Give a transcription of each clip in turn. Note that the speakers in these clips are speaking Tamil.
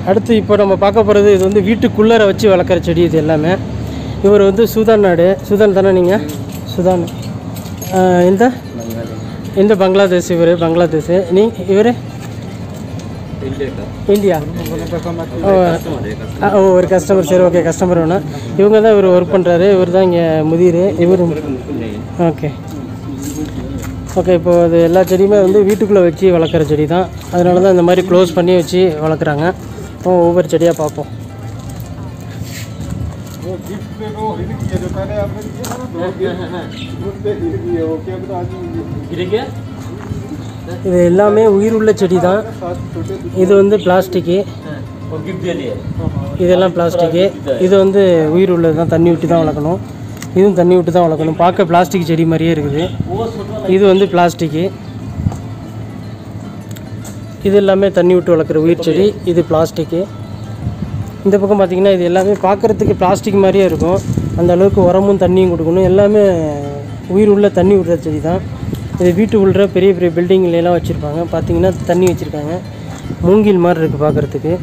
அடுத்து இப்போ நம்ம பார்க்க போகிறது இது வந்து வீட்டுக்குள்ளே வச்சு வளர்க்குற செடி இது எல்லாமே இவர் வந்து சுதான் நாடு சுதான் தானே நீங்கள் சுதான் ஆஹ் எந்த எந்த பங்களாதேஷ் இவர் பங்களாதேஷ் நீ இவர் இந்தியா ஓ ஆ, ஓ ஒரு கஸ்டமர் சரி ஓகே கஸ்டமர் வேணும் இவங்க தான் இவர் ஒர்க் பண்ணுறாரு இவர் தான் இங்கே முதிர் இவர் ஓகே ஓகே இப்போ அது எல்லா செடியுமே வந்து வீட்டுக்குள்ளே வச்சு வளர்க்குற செடி தான் அதனால தான் இந்த மாதிரி க்ளோஸ் பண்ணி வச்சு வளர்க்குறாங்க இப்போ ஒவ்வொரு செடியாக பார்ப்போம் वो गिफ्ट पे वो हिट किया जो पहले आपने किया था ना दो गिफ्ट उस पे हिट किया वो क्या बता आज இது எல்லாமே உயிர் உள்ள செடி தான் सात छोटे இது வந்து பிளாஸ்டிக்கு இதெல்லாம் பிளாஸ்டிக்கு இது வந்து உயிர் உள்ளது தான் தண்ணி விட்டு தான் வளர்க்கணும் இதுவும் தண்ணி விட்டு தான் வளர்க்கணும் பார்க்க பிளாஸ்டிக் செடி மாதிரியே இருக்குது இது வந்து பிளாஸ்டிக்கு இது எல்லாமே தண்ணி விட்டு வளர்க்குற உயிர் செடி இது பிளாஸ்டிக்கு இந்த பக்கம் பார்த்திங்கன்னா இது எல்லாமே பார்க்குறதுக்கு பிளாஸ்டிக் மாதிரியே இருக்கும் அந்த அளவுக்கு உரமும் தண்ணியும் கொடுக்கணும் எல்லாமே உயிர் உள்ள தண்ணி விடுற செடி தான் இது வீட்டு உள்ள பெரிய பெரிய building-ல எல்லாம் வச்சுருப்பாங்க பார்த்தீங்கன்னா தண்ணி வச்சுருக்காங்க மூங்கில் மாதிரி இருக்குது பார்க்குறதுக்கு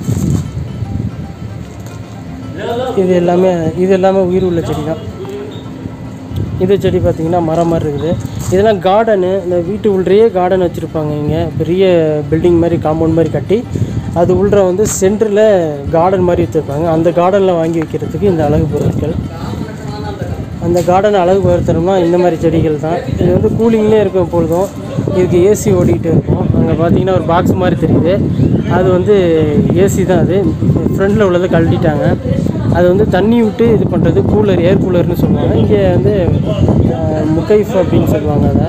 இது எல்லாமே இது எல்லாமே உயிர் உள்ள செடி தான் இது செடி பார்த்திங்கன்னா மரம் மாதிரி இருக்குது இதெல்லாம் கார்டனு இந்த வீட்டு உள்ளேயே கார்டன் வச்சுருப்பாங்க இங்கே பெரிய பில்டிங் மாதிரி காம்பவுண்ட் மாதிரி கட்டி அது உள்ள வந்து சென்டரில் கார்டன் மாதிரி வச்சுருப்பாங்க அந்த கார்டனில் வாங்கி வைக்கிறதுக்கு இந்த அழகு பொருட்கள் அந்த கார்டன் அழகு படுத்தணும்னா இந்த மாதிரி செடிகள் தான் இது வந்து கூலிங்லேயே இருக்கும் எப்பொழுதும் இதுக்கு ஏசி ஓடிக்கிட்டு இருக்கும் அங்கே பார்த்தீங்கன்னா ஒரு பாக்ஸ் மாதிரி தெரியுது அது வந்து ஏசி தான் அது ஃப்ரண்டில் உள்ளதை கழட்டிட்டாங்க அது வந்து தண்ணி விட்டு இது பண்ணுறது கூலர் ஏர் கூலர்னு சொல்லுவாங்க இங்கே வந்து அஹ், முக்கைஃப் அப்படின்னு சொல்லுவாங்க அதை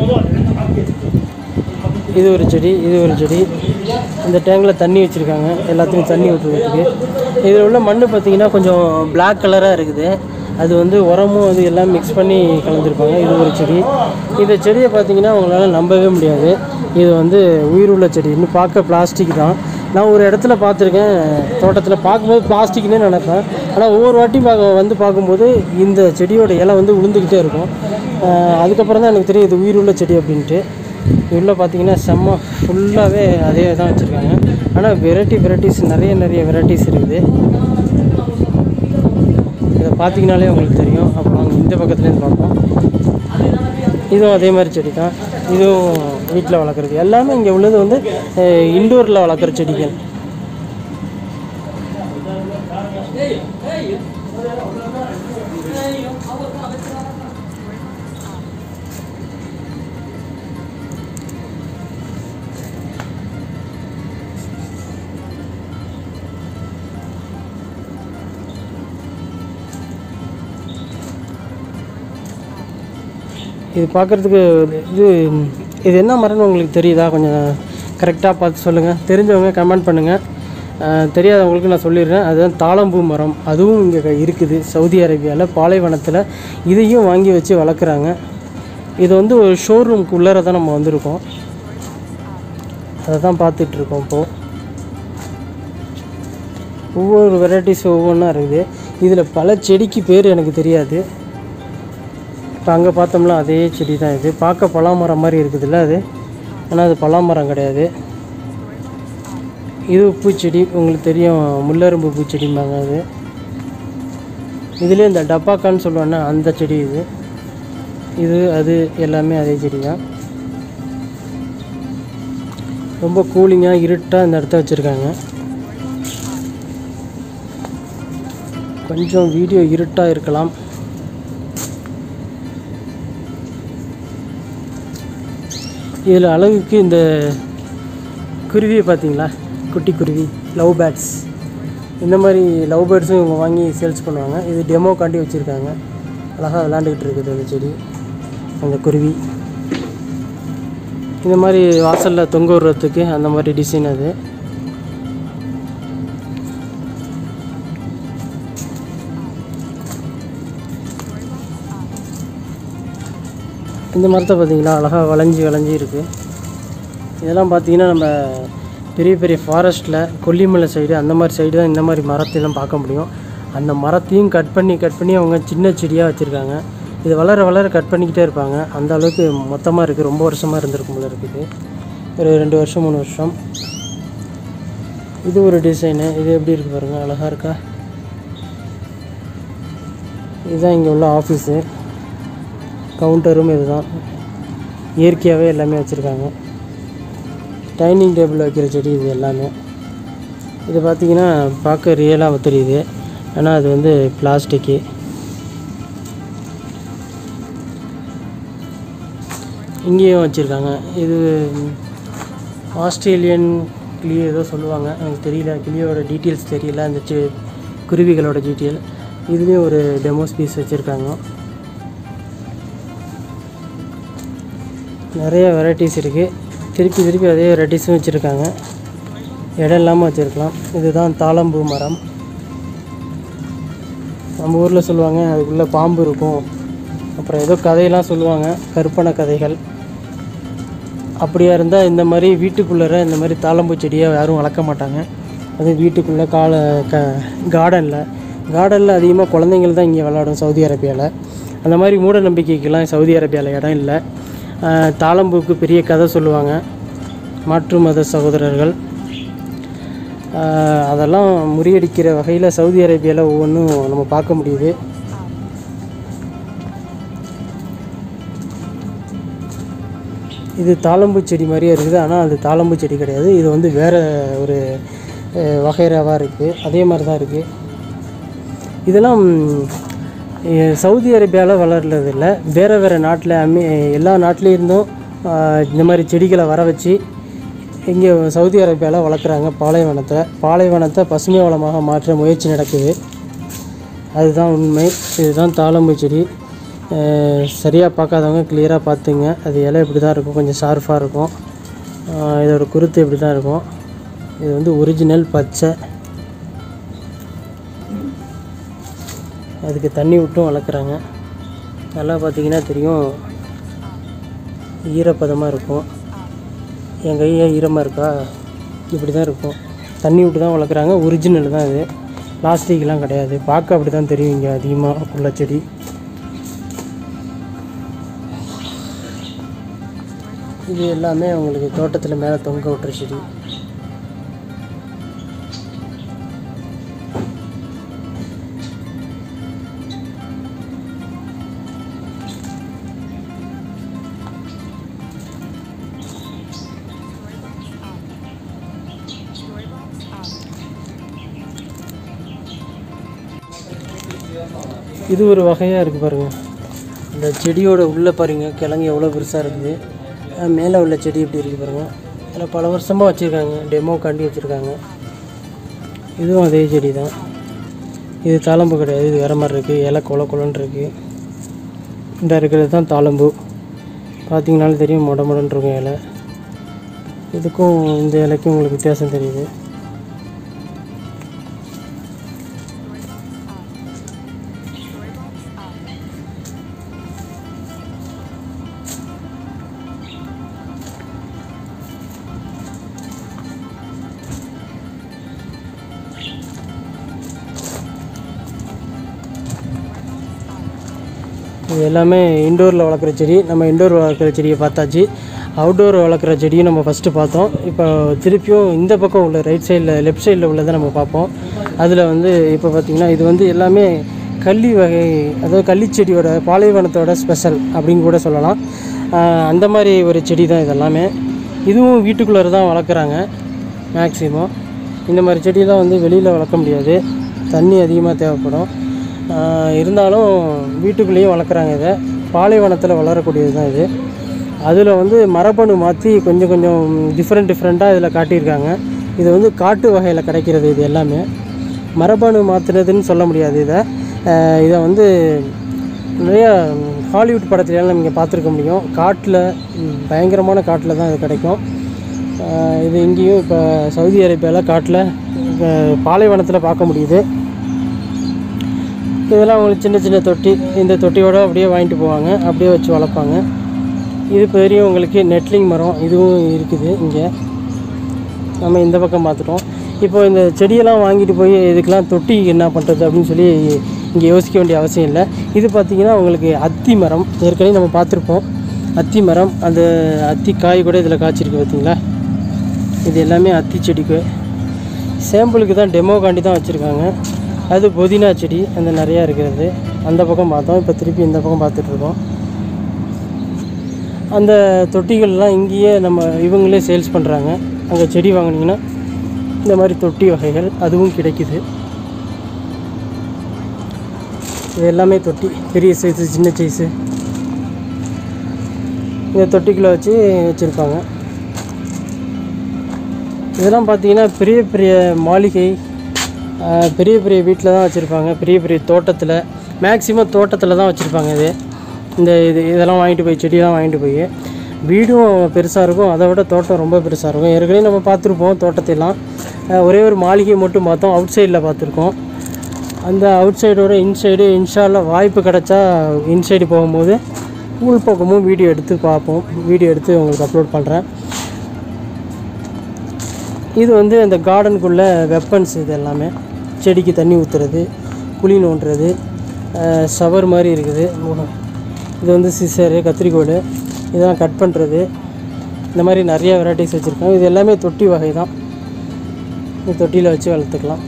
இது ஒரு செடி இது ஒரு செடி இந்த டேங்கில் தண்ணி வச்சுருக்காங்க எல்லாத்துக்கும் தண்ணி விட்டுறதுக்கு இதில் உள்ள மண் பார்த்திங்கன்னா கொஞ்சம் Black கலராக இருக்குது அது வந்து உரமும் அது எல்லாம் மிக்ஸ் பண்ணி கலந்துருப்பாங்க இது ஒரு செடி இந்த செடியை பார்த்தீங்கன்னா உங்களால் நம்பவே முடியாது இது வந்து உயிருள்ள செடி இன்னும் பார்க்க பிளாஸ்டிக் தான் நான் ஒரு இடத்துல பார்த்துருக்கேன் தோட்டத்தில் பார்க்கும்போது பிளாஸ்டிக்னே நினைப்பேன் ஆனால் ஒவ்வொரு வாட்டி பார்க்க வந்து பார்க்கும்போது இந்த செடியோட இலை வந்து விழுந்துக்கிட்டே இருக்கும் ஆஹ் அதுக்கப்புறம் தான் எனக்கு தெரியும் இது உயிருள்ள செடி அப்படின்ட்டு உள்ள பார்த்தீங்கன்னா செம்ம ஃபுல்லாகவே அதே தான் வச்சுருக்காங்க ஆனால் வெரைட்டி வெரைட்டிஸ் நிறைய நிறைய வெரைட்டிஸ் இருக்குது இதை பார்த்தீங்கனாலே உங்களுக்கு தெரியும் அப்போ நாங்கள் இந்த பக்கத்துலேருந்து பார்ப்போம் இதுவும் அதே மாதிரி செடி தான் இதுவும் வீட்டில் வளர்க்குறது எல்லாமே இங்கே உள்ளது வந்து இண்டோரில் வளர்க்குற செடிகள் இது பார்க்குறதுக்கு இது இது என்ன மரம்னு உங்களுக்கு தெரியுதா கொஞ்சம் கரெக்டாக பார்த்து சொல்லுங்கள் தெரிஞ்சவங்க கமெண்ட் பண்ணுங்கள் தெரியாதவங்களுக்கு நான் சொல்லிடுறேன் அதுதான் தாளம்பூ மரம் அதுவும் இங்கே இருக்குது சவுதி அரேபியாவில் பாலைவனத்தில் இதையும் வாங்கி வச்சு வளர்க்குறாங்க இது வந்து ஒரு ஷோரூம்க்கு உள்ளார தான் நம்ம வந்திருக்கோம் அதை தான் பார்த்துட்ருக்கோம் இப்போது ஒவ்வொரு வெரைட்டிஸ் ஒவ்வொன்றா இருக்குது இதில் பல செடிக்கு பேர் எனக்கு தெரியாது இப்போ அங்கே பார்த்தோம்னா அதே செடி தான் இது பார்க்க பலாமரம் மாதிரி இருக்குதுல்ல அது ஆனால் அது பலாமரம் கிடையாது இது பூச்செடி உங்களுக்கு தெரியும் முள்ளரும்பு பூச்செடிம்பாங்க அது இதுலேயே இந்த டப்பாக்கான்னு சொல்லுவாங்கன்னா அந்த செடி இது இது அது எல்லாமே அதே செடி தான் ரொம்ப கூலிங்காக இருட்டாக இந்த இடத்த வச்சுருக்காங்க கொஞ்சம் வீடியோ இருட்டாக இருக்கலாம் இதில் அழகுக்கு இந்த குருவியை பார்த்தீங்களா குட்டி குருவி லவ் பேர்ட்ஸ் இந்த மாதிரி லவ் பேர்ட்ஸும் இவங்க வாங்கி சேல்ஸ் பண்ணுவாங்க இது டெமோக்காண்டி வச்சுருக்காங்க அழகாக விளாண்டுக்கிட்டு இருக்குது அந்த செடி அந்த குருவி இந்த மாதிரி வாசலில் தொங்க விடுறதுக்கு அந்த மாதிரி டிசைன் அது இந்த மரத்தை பார்த்தீங்களா அழகாக வளைஞ்சி வளைஞ்சி இருக்குது இதெல்லாம் பார்த்தீங்கன்னா நம்ம பெரிய பெரிய ஃபாரஸ்ட்டில் கொல்லிமலை சைடு அந்த மாதிரி சைடு தான் இந்த மாதிரி மரத்தையெல்லாம் பார்க்க முடியும் அந்த மரத்தையும் கட் பண்ணி கட் பண்ணி அவங்க சின்ன செடியாக வச்சுருக்காங்க இது வளர வளர கட் பண்ணிக்கிட்டே இருப்பாங்க அந்த அளவுக்கு மொத்தமாக இருக்குது ரொம்ப வருஷமாக இருந்திருக்கும் போல இருக்குது ஒரு ரெண்டு வருஷம் மூணு வருஷம் இது ஒரு டிசைனு இது எப்படி இருக்கு பாருங்கள் அழகாக இருக்கா இதுதான் இங்கே உள்ள ஆஃபீஸு கவுண்டரும் இதுதான் இயற்கையாகவே எல்லாமே வச்சுருக்காங்க டைனிங் டேபிள் வைக்கிற செடி இது எல்லாமே இது பார்த்தீங்கன்னா பார்க்க ரியலாக தெரியுது ஆனால் அது வந்து பிளாஸ்டிக்கு இங்கேயும் வச்சுருக்காங்க இது ஆஸ்திரேலியன் கிளி ஏதோ சொல்லுவாங்க எனக்கு தெரியல கிளியோட டீட்டெயில்ஸ் தெரியல அந்த செ- குருவிகளோட டீட்டெயில் இதுலேயும் ஒரு டெமோஸ் பீஸ் வச்சுருக்காங்க நிறைய வெரைட்டிஸ் இருக்குது திருப்பி திருப்பி அதே வெரைட்டிஸும் வச்சுருக்காங்க இடம் இல்லாமல் வச்சுருக்கலாம் இதுதான் தாளம்பூ மரம் நம்ம ஊரில் சொல்லுவாங்க அதுக்குள்ளே பாம்பு இருக்கும் அப்புறம் ஏதோ கதையெல்லாம் சொல்லுவாங்க கற்பனை கதைகள் அப்படியா இருந்தால் இந்த மாதிரி வீட்டுக்குள்ளே இந்த மாதிரி தாளம்பூ செடியை யாரும் வளர்க்க மாட்டாங்க அது வீட்டுக்குள்ளே கால க கார்டனில் கார்டனில் அதிகமாக குழந்தைங்கள் தான் இங்கே விளாடும் சவுதி அரேபியாவில் அந்த மாதிரி மூட நம்பிக்கைக்கெல்லாம் சவுதி அரேபியாவில் இடம் இல்லை ஆஹ் தாளம்பூக்கு பெரிய கதை சொல்லுவாங்க மாற்று மத சகோதரர்கள் ஆஹ் அதெல்லாம் முறியடிக்கிற வகையில் சவுதி அரேபியாவில் ஒவ்வொன்றும் நம்ம பார்க்க முடியுது இது தாளம்பூ செடி மாதிரியே இருக்குது ஆனால் அது தாளம்பூ செடி கிடையாது இது வந்து வேறு ஒரு அஹ், வகைராவாக இருக்குது அதே மாதிரி தான் இருக்குது இதெல்லாம் ம், எ- சவுதி அரேபியாவில் வளர்றது இல்லை வேறு வேறு நாட்டில் அமி எல்லா நாட்டிலையும் இருந்தும் ஆஹ், இந்த மாதிரி செடிகளை வர வச்சு இங்கே சவுதி அரேபியாவில் வளர்க்குறாங்க பாலைவனத்தை பாலைவனத்தை பசுமை வளமாக மாற்ற முயற்சி நடக்குது அதுதான் உண்மை இதுதான் தாளம்பூ செடி சரியாக பார்க்காதவங்க கிளியராக பார்த்துங்க அது இலை இப்படி தான் இருக்கும் கொஞ்சம் ஷார்ப்பாக இருக்கும் அஹ் இதோட குருத்து இப்படி தான் இருக்கும் இது வந்து ஒரிஜினல் பச்சை அதுக்கு தண்ணி விட்டும் வளர்க்குறாங்க நல்லா பார்த்தீங்கன்னா தெரியும் ஈரப்பதமாக இருக்கும் என் கையே ஈரமாக இருக்கா இப்படி தான் இருக்கும் தண்ணி விட்டு தான் வளர்க்குறாங்க ஒரிஜினல் தான் இது பிளாஸ்டிக்லாம் கிடையாது பார்க்க அப்படி தான் தெரியும் இங்கே அதிகமாக உள்ள செடி இது எல்லாமே உங்களுக்கு தோட்டத்தில் மேலே தொங்க விட்டுற செடி இது ஒரு வகையாக இருக்குது பாருங்கள் இந்த செடியோட உள்ளே பாருங்கள் கிழங்கு எவ்வளோ பெருசாக இருக்குது அஹ் மேலே உள்ள செடி எப்படி இருக்குது பாருங்கள் அதில் பல வருஷமாக வச்சுருக்காங்க டெமோ காண்டி வச்சுருக்காங்க இதுவும் அதே செடி தான் இது தாளம்பு கிடையாது இது வேறு மாதிரி இருக்குது இலை கொல கொலன்னு இருக்குது இந்த இருக்கிறது தான் தாளம்பு பார்த்தீங்கனாலும் தெரியும் மொட மொடன்னு இருக்கும் இலை இதுக்கும் இந்த இலைக்கும் உங்களுக்கு வித்தியாசம் தெரியுது இது எல்லாமே இண்டோரில் வளர்க்குற செடி நம்ம இண்டோர் வளர்க்குற செடியை பார்த்தாச்சு அவுட்டோர் வளர்க்குற செடியும் நம்ம ஃபஸ்ட்டு பார்த்தோம் இப்போ திருப்பியும் இந்த பக்கம் உள்ள ரைட் சைடில் லெஃப்ட் சைடில் உள்ளதை நம்ம பார்ப்போம் அதில் வந்து இப்போ பார்த்திங்கன்னா இது வந்து எல்லாமே கள்ளி வகை அதாவது கள்ளி செடியோட பாலைவனத்தோட ஸ்பெஷல் அப்படின்னு கூட சொல்லலாம் ஆஹ் அந்த மாதிரி ஒரு செடி தான் இதெல்லாமே இதுவும் வீட்டுக்குள்ளே தான் வளர்க்குறாங்க மேக்ஸிமம் இந்த மாதிரி செடியெல்லாம் வந்து வெளியில் வளர்க்க முடியாது தண்ணி அதிகமாக தேவைப்படும் ஆஹ் இருந்தாலும் வீட்டுக்குள்ளேயும் வளர்க்குறாங்க இதை பாலைவனத்தில் வளரக்கூடியது தான் இது அதில் வந்து மரபணு மாற்றி கொஞ்சம் கொஞ்சம் டிஃப்ரெண்ட் டிஃப்ரெண்ட்டாக இதில் காட்டியிருக்காங்க இது வந்து காட்டு வகையில் கிடைக்கிறது இது எல்லாமே மரபணு மாற்றுனதுன்னு சொல்ல முடியாது இதை ஆஹ் இதை வந்து நிறைய ஹாலிவுட் படத்துலலாம் நீங்கள் பார்த்துருக்க முடியும் காட்டில் பயங்கரமான காட்டில் தான் இது கிடைக்கும் ஆஹ் இது இங்கேயும் இப்போ சவுதி அரேபியாவில் காட்டில் பாலைவனத்தில் பார்க்க முடியுது இதெல்லாம் அவங்களுக்கு சின்ன சின்ன தொட்டி இந்த தொட்டியோட அப்படியே வாங்கிட்டு போவாங்க அப்படியே வச்சு வளர்ப்பாங்க இது பெரியவங்களுக்கு நெட்லிங் மரம் இதுவும் இருக்குது இங்கே நம்ம இந்த பக்கம் பார்த்துட்டோம் இப்போ இந்த செடியெல்லாம் வாங்கிட்டு போய் இதுக்கெல்லாம் தொட்டி என்ன பண்ணுறது அப்படின்னு சொல்லி இங்கே யோசிக்க வேண்டிய அவசியம் இல்லை இது பார்த்திங்கன்னா உங்களுக்கு அத்தி மரம் ஏற்கனவே நம்ம பார்த்துருப்போம் அத்தி மரம் அந்த அத்தி காய் கூட இதில் காய்ச்சிருக்கு பார்த்தீங்களா இது எல்லாமே அத்தி செடிக்கு சேம்பிளுக்கு தான் டெமோ காண்டி தான் வச்சுருக்காங்க அது புதினா செடி அந்த நிறையா இருக்கிறது அந்த பக்கம் பார்த்தோம் இப்போ திருப்பி இந்த பக்கம் பார்த்துட்ருக்கோம் அந்த தொட்டிகள்லாம் இங்கேயே நம்ம இவங்களே சேல்ஸ் பண்ணுறாங்க அங்கே செடி வாங்குனீங்கன்னா இந்த மாதிரி தொட்டி வகைகள் அதுவும் கிடைக்குது இது எல்லாமே தொட்டி பெரிய சைஸு சின்ன சைஸு இந்த தொட்டிக்குள்ளே வச்சு வச்சுருப்பாங்க இதெல்லாம் பார்த்தீங்கன்னா பெரிய பெரிய மாளிகை ஆஹ், பெரிய பெரிய வீட்டில் தான் வச்சுருப்பாங்க பெரிய பெரிய தோட்டத்தில் மேக்ஸிமம் தோட்டத்தில் தான் வச்சுருப்பாங்க இது இந்த இது இதெல்லாம் வாங்கிட்டு போய் செடியெல்லாம் வாங்கிட்டு போய் வீடும் பெருசாக இருக்கும் அதை விட தோட்டம் ரொம்ப பெருசாக இருக்கும் ஏற்கனவே நம்ம பார்த்துருப்போம் தோட்டத்தையெல்லாம் ஆஹ், ஒரே ஒரு மாளிகை மட்டும் பார்த்தோம் அவுட் சைடில் பார்த்துருக்கோம் அந்த அவுட் சைடோட இன்சைடு இன்ஷால்லா வாய்ப்பு கிடச்சா இன்சைடு போகும்போது உள் பக்கமும் வீடியோ எடுத்து பார்ப்போம் வீடியோ எடுத்து உங்களுக்கு அப்லோட் பண்ணுறேன் இது வந்து அந்த கார்டனுக்குள்ள வெப்பன்ஸ் இது எல்லாமே செடிக்கு தண்ணி ஊற்றுறது குழி நோண்டுறது ஷவர் மாதிரி இருக்குது மூணு இது வந்து சிசரு கத்திரிக்கோல் இதெல்லாம் கட் பண்ணுறது இந்த மாதிரி நிறைய வெரைட்டிஸ் வச்சுருக்கோம் இது எல்லாமே தொட்டி வகை தான் இந்த தொட்டியில் வச்சு வளர்த்துக்கலாம்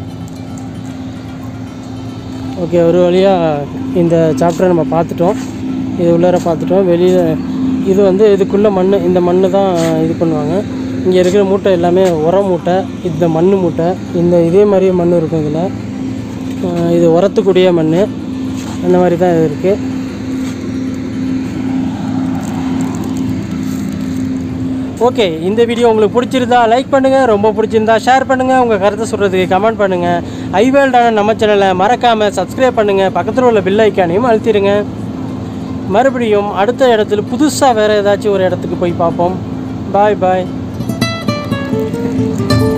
ஓகே ஒரு வழியாக இந்த சாப்டரை நம்ம பார்த்துட்டோம் இது உள்ளார பார்த்துட்டோம் வெளியில் இது வந்து இதுக்குள்ளே மண் இந்த மண் தான் இது பண்ணுவாங்க இங்கே இருக்கிற மூட்டை எல்லாமே உரம் மூட்டை இந்த மண் மூட்டை இந்த இதே மாதிரியே மண் இருக்கும் இதில் இது உரத்துக்கூடிய மண் அந்த மாதிரி தான் இது இருக்குது ஓகே இந்த வீடியோ உங்களுக்கு பிடிச்சிருந்தா லைக் பண்ணுங்கள் ரொம்ப பிடிச்சிருந்தா ஷேர் பண்ணுங்கள் உங்கள் கருத்தை சொல்கிறதுக்கு கமெண்ட் பண்ணுங்கள் ஐவேல்டான நம்ம சேனலை மறக்காமல் சப்ஸ்கிரைப் பண்ணுங்கள் பக்கத்தில் உள்ள பில் ஐக்கானையும் அழுத்திடுங்க மறுபடியும் அடுத்த இடத்துல புதுசாக வேறு ஏதாச்சும் ஒரு இடத்துக்கு போய் பார்ப்போம் பாய் பாய்